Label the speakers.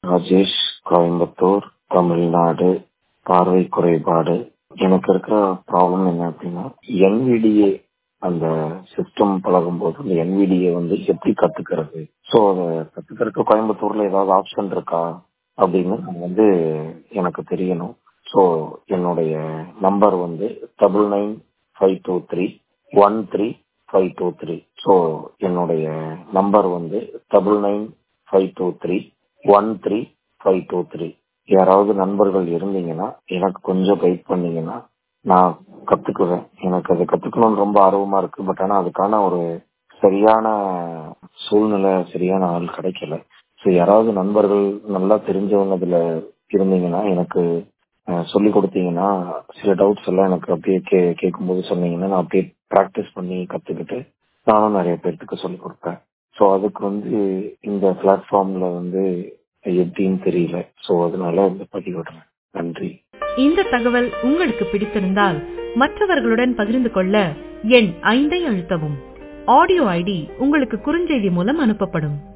Speaker 1: ராஜேஷ் கோயம்புத்தூர் தமிழ்நாடு பார்வை குறைபாடு எனக்கு இருக்கிற ப்ராப்ளம் என்ன அப்படின்னா என்விடிஏ அந்த சிஸ்டம் பழகும் போது அந்த என்விடிஏ வந்து எப்படி கத்துக்கிறது ஸோ அதை கத்துக்கிறதுக்கு கோயம்புத்தூர்ல ஏதாவது ஆப்ஷன் இருக்கா அப்படின்னு வந்து எனக்கு தெரியணும் ஸோ என்னுடைய நம்பர் வந்து double nine five two three one three five two three so என்னுடைய நம்பர் வந்து double nine five two three one three five two three யாராவது நண்பர்கள் இருந்தீங்கன்னா எனக்கு கொஞ்சம் கைட் பண்ணீங்கன்னா நான் கத்துக்குவேன் எனக்கு அதை கத்துக்கணும்னு ரொம்ப ஆர்வமா இருக்கு பட் ஆனா அதுக்கான ஒரு சரியான சூழ்நிலை சரியான ஆள் கிடைக்கல ஸோ யாராவது நண்பர்கள் நல்லா தெரிஞ்சவங்க இதுல இருந்தீங்கன்னா எனக்கு சொல்லி கொடுத்தீங்கன்னா சில டவுட்ஸ் எல்லாம் எனக்கு அப்படியே கே கேட்கும்போது சொன்னீங்கன்னா நான் அப்படியே ப்ராக்டிஸ் பண்ணி கத்துக்கிட்டு நானும் நிறைய பேர்த்துக்கு சொல்லி கொடுப்பேன் ஸோ அதுக்கு வந்து இந்த பிளாட்ஃபார்ம்ல வந்து எப்படின்னு தெரியல ஸோ அதனால வந்து பதிவிடுறேன் நன்றி
Speaker 2: இந்த தகவல் உங்களுக்கு பிடித்திருந்தால் மற்றவர்களுடன் பகிர்ந்து கொள்ள எண் ஐந்தை அழுத்தவும் ஆடியோ ஐடி உங்களுக்கு குறுஞ்செய்தி மூலம் அனுப்பப்படும்